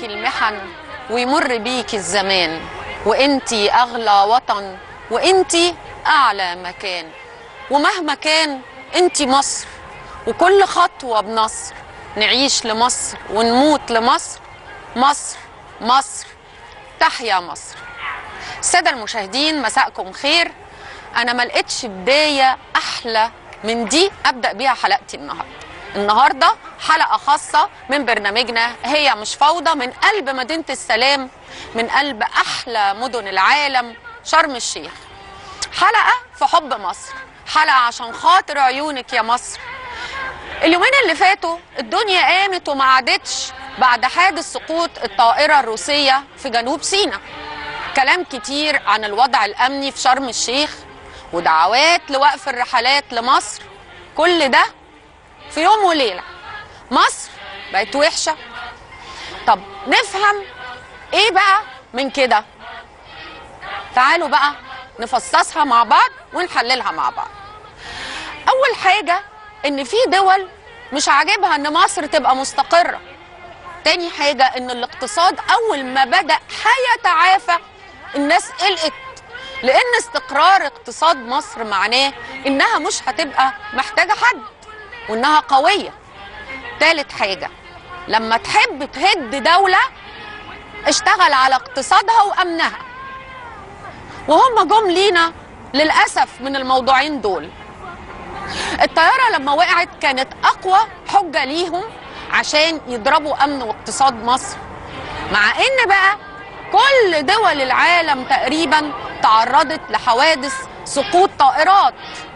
المحن ويمر بيك الزمان وانتي اغلى وطن وانتي اعلى مكان ومهما كان انتي مصر وكل خطوة بنصر نعيش لمصر ونموت لمصر مصر مصر تحيا مصر السادة المشاهدين مساءكم خير أنا ما لقيتش بداية أحلى من دي أبدأ بيها حلقتي النهاردة النهاردة حلقة خاصة من برنامجنا هي مش فوضى من قلب مدينة السلام من قلب أحلى مدن العالم شرم الشيخ حلقة في حب مصر حلقة عشان خاطر عيونك يا مصر اليومين اللي فاتوا الدنيا قامت وما عادتش بعد حادث سقوط الطائرة الروسية في جنوب سيناء كلام كتير عن الوضع الأمني في شرم الشيخ ودعوات لوقف الرحلات لمصر كل ده في يوم وليلة مصر بقت وحشة طب نفهم ايه بقى من كده تعالوا بقى نفصصها مع بعض ونحللها مع بعض اول حاجة ان في دول مش عاجبها ان مصر تبقى مستقرة تاني حاجة ان الاقتصاد اول ما بدأ هيتعافى الناس قلقت لان استقرار اقتصاد مصر معناه انها مش هتبقى محتاجة حد وانها قوية تالت حاجة لما تحب تهد دولة اشتغل على اقتصادها وامنها وهم جم لينا للأسف من الموضوعين دول الطيارة لما وقعت كانت أقوى حجة ليهم عشان يضربوا أمن واقتصاد مصر مع إن بقى كل دول العالم تقريبا تعرضت لحوادث سقوط طائرات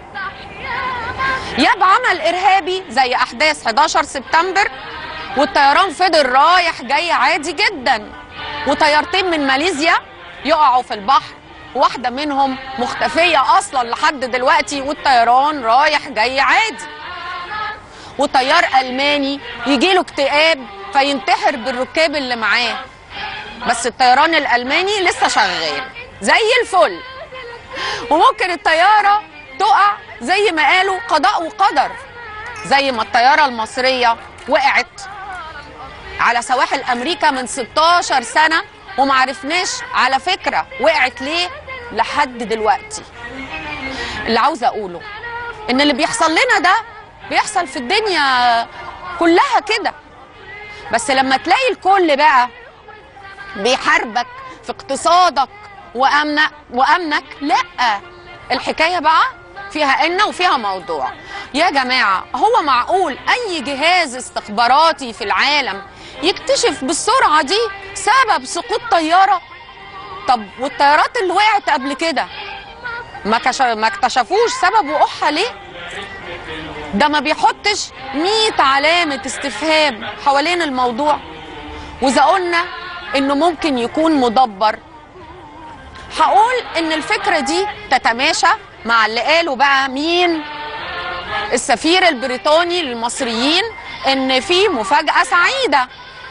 يا بعمل إرهابي زي أحداث 11 سبتمبر والطيران فضل رايح جاي عادي جدا وطيارتين من ماليزيا يقعوا في البحر واحدة منهم مختفية أصلا لحد دلوقتي والطيران رايح جاي عادي وطيار ألماني يجيله اكتئاب فينتحر بالركاب اللي معاه بس الطيران الألماني لسه شغال زي الفل وممكن الطيارة تقع زي ما قالوا قضاء وقدر زي ما الطيارة المصرية وقعت على سواحل أمريكا من 16 سنة ومعرفناش على فكرة وقعت ليه لحد دلوقتي اللي عاوزة أقوله إن اللي بيحصل لنا ده بيحصل في الدنيا كلها كده بس لما تلاقي الكل بقى بيحاربك في اقتصادك وأمنك وأمنك لأ الحكاية بقى فيها إن وفيها موضوع يا جماعة هو معقول أي جهاز استخباراتي في العالم يكتشف بالسرعة دي سبب سقوط طيارة طب والطيارات اللي وقعت قبل كده ما, كش... ما اكتشفوش سبب وقوعها ليه ده ما بيحطش 100 علامة استفهام حوالين الموضوع وإذا قلنا إنه ممكن يكون مدبر هقول إن الفكرة دي تتماشى مع اللي قاله بقى مين السفير البريطاني للمصريين إن في مفاجأة سعيدة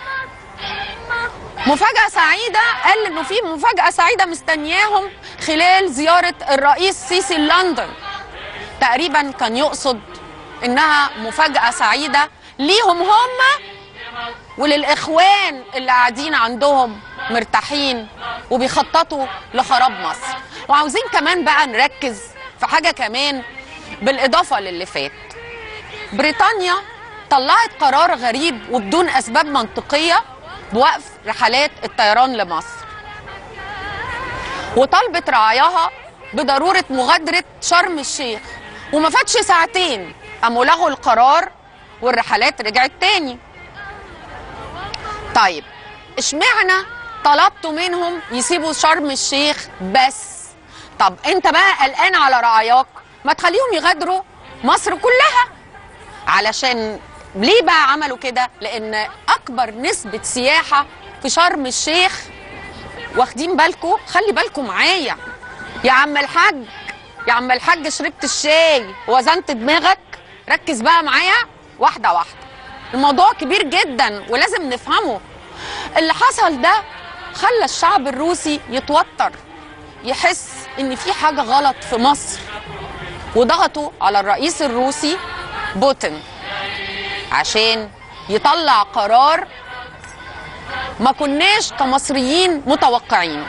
مفاجأة سعيدة قال إنه في مفاجأة سعيدة مستنياهم خلال زيارة الرئيس سيسي لندن تقريبا كان يقصد إنها مفاجأة سعيدة ليهم هم وللإخوان اللي قاعدين عندهم مرتاحين وبيخططوا لخراب مصر وعاوزين كمان بقى نركز في حاجة كمان بالإضافة للي فات بريطانيا طلعت قرار غريب وبدون أسباب منطقية بوقف رحلات الطيران لمصر وطالبت رعاياها بضرورة مغادرة شرم الشيخ وما فاتش ساعتين قاموا لغوا القرار والرحلات رجعت تاني طيب اشمعنى طلبتوا منهم يسيبوا شرم الشيخ بس طب انت بقى قلقان على رعاياك ما تخليهم يغادروا مصر كلها علشان ليه بقى عملوا كده لان اكبر نسبه سياحه في شرم الشيخ واخدين بالكم خلي بالكم معايا يا عم الحاج يا عم الحاج شربت الشاي وزنت دماغك ركز بقى معايا واحده واحده الموضوع كبير جدا ولازم نفهمه اللي حصل ده خلى الشعب الروسي يتوتر يحس ان في حاجه غلط في مصر وضغطوا على الرئيس الروسي بوتين عشان يطلع قرار ما كناش كمصريين متوقعينه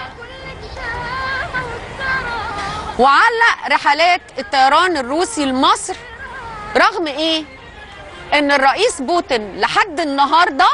وعلق رحلات الطيران الروسي لمصر رغم ايه ان الرئيس بوتين لحد النهارده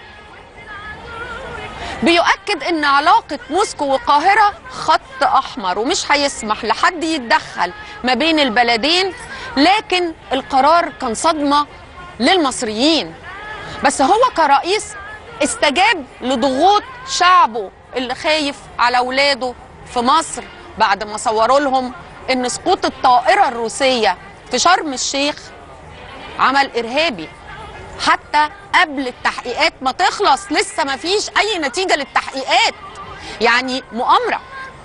بيؤكد ان علاقه موسكو والقاهره خط احمر ومش هيسمح لحد يتدخل ما بين البلدين لكن القرار كان صدمه للمصريين بس هو كرئيس استجاب لضغوط شعبه اللي خايف على اولاده في مصر بعد ما صوروا لهم ان سقوط الطائره الروسيه في شرم الشيخ عمل ارهابي حتى قبل التحقيقات ما تخلص لسه ما فيش اي نتيجه للتحقيقات يعني مؤامره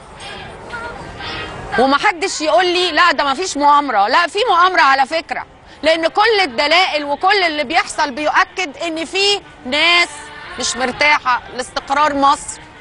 ومحدش يقول لي لا ده ما فيش مؤامره لا في مؤامره على فكره لان كل الدلائل وكل اللي بيحصل بيؤكد ان في ناس مش مرتاحه لاستقرار مصر